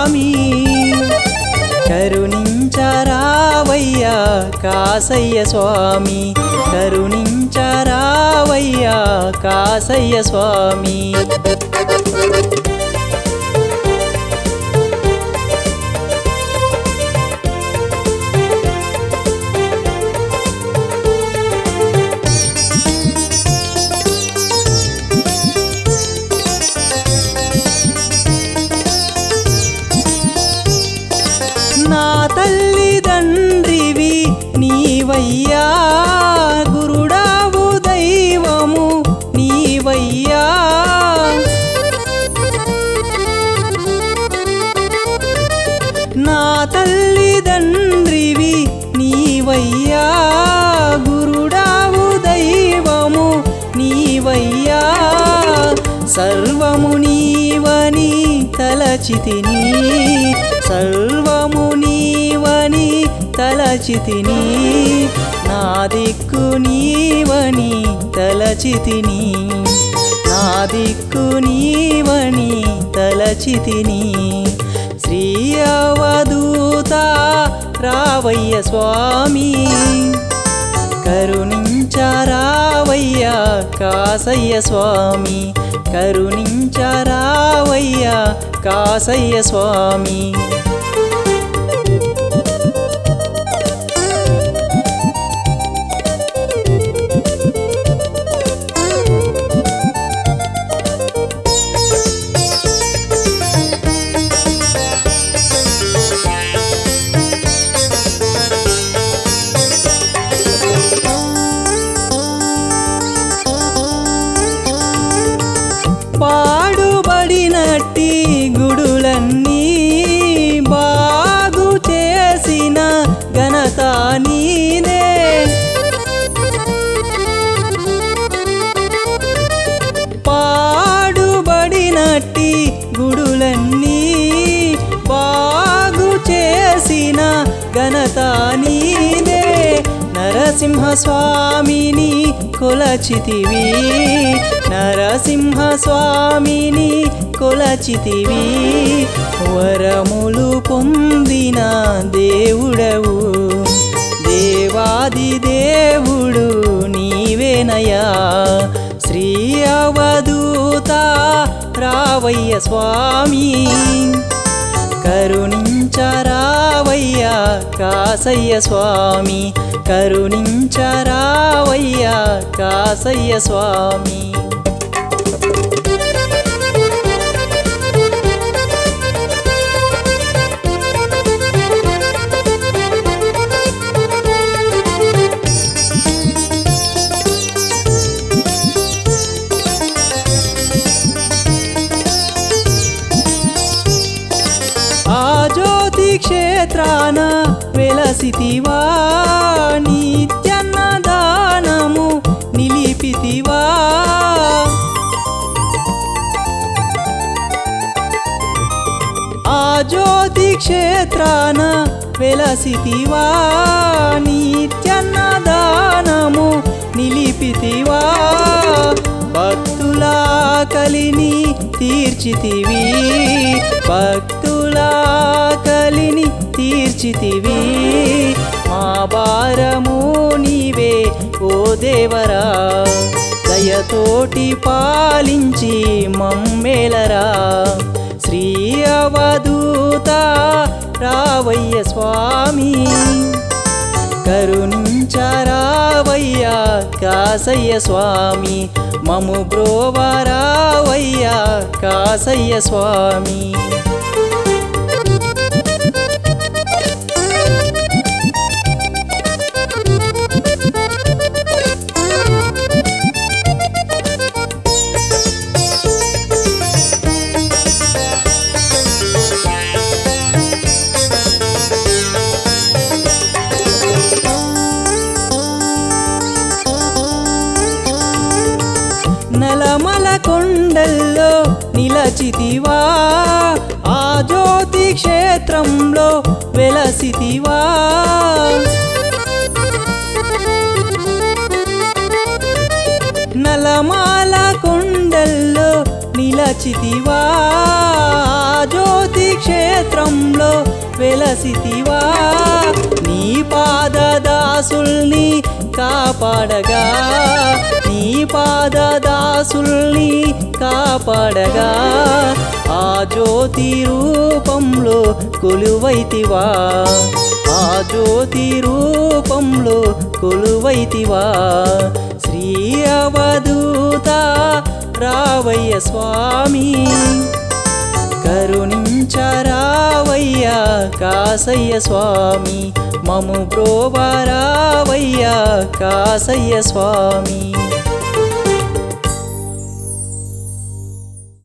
స్వామి కరుణించరావయ్యా కాసయ్య స్వామి కరుణించరావయ్యా కాసయ్య స్వామి నా తల్లిదండ్రివి నీవయ్యా గురుడావు దైవము నీవయ్యా నా తల్లిదండ్రివి నీవయ్యా గురుడావు దైవము నీవయ్యా సర్వము నీవని తలచితిని సర్వము నీవని తలచితిని నా దిక్కు నీవని తలచితిని నా దిక్కు నీవని తలచితిని శ్రీ అవధూత రావయ్య స్వామి కరుణించరావయ్యా కాసయ్య స్వామి కరుణించరావయ్యా కాసయ్య స్వామి పాడుబడినట్టి గుడులన్నీ బాగు చేసిన ఘనత నీదే పాడుబడినట్టి గుడులన్నీ బాగు చేసిన ఘనత నీదే నరసింహ స్వామిని కొలచితివి నరసింహ స్వామిని కొలచితివి వరములు పొందిన దేవుడవు దేవాది దేవుడు నీవేనయా శ్రీ అవధూత రావయ్య స్వామి కరుణించరావయ్యా కాసయ్య స్వామి కరుణించరావయ్యా కాసయ్య స్వామి ఆ జ్యోతి క్షేత్రాన వెలసితివా నిత్యన్నదానము నిలిపితివా ఆ జ్యోతి క్షేత్రాన వెలసితివా నిత్యన్నదానము నిలిపితివా భక్తుల కలిని తీర్చితివి భక్తుల కలిని తీర్చితివి మా భారము నీవే ఓ దేవరా దయతోటి పాలించి మమ్మేలరా శ్రీ అవధూత రావయ్య స్వామి కరుణించరావయ్యా కాసయ్య స్వామి మము బ్రోవరావయ్యా కాసయ్య స్వామి నలమల కొండల్లో నిలచితివా ఆ జ్యోతి క్షేత్రంలో వెలసితివా నలమాల కొండల్లో నిలచితివా నిలచితివా జ్యోతి క్షేత్రంలో వెలసితివా నీ పాదదాసుల్ని కాపాడగా నీ పాదదాసుల్ని కాపాడగా ఆ జ్యోతి రూపంలో కొలువైతివా ఆ జ్యోతి రూపంలో కొలువైతివా శ్రీ అవధూత రావయ్య స్వామి కరుణించరావయ్యా కాసయ్య స్వామి మము బ్రోవరావయ్యా కాసయ్య స్వామి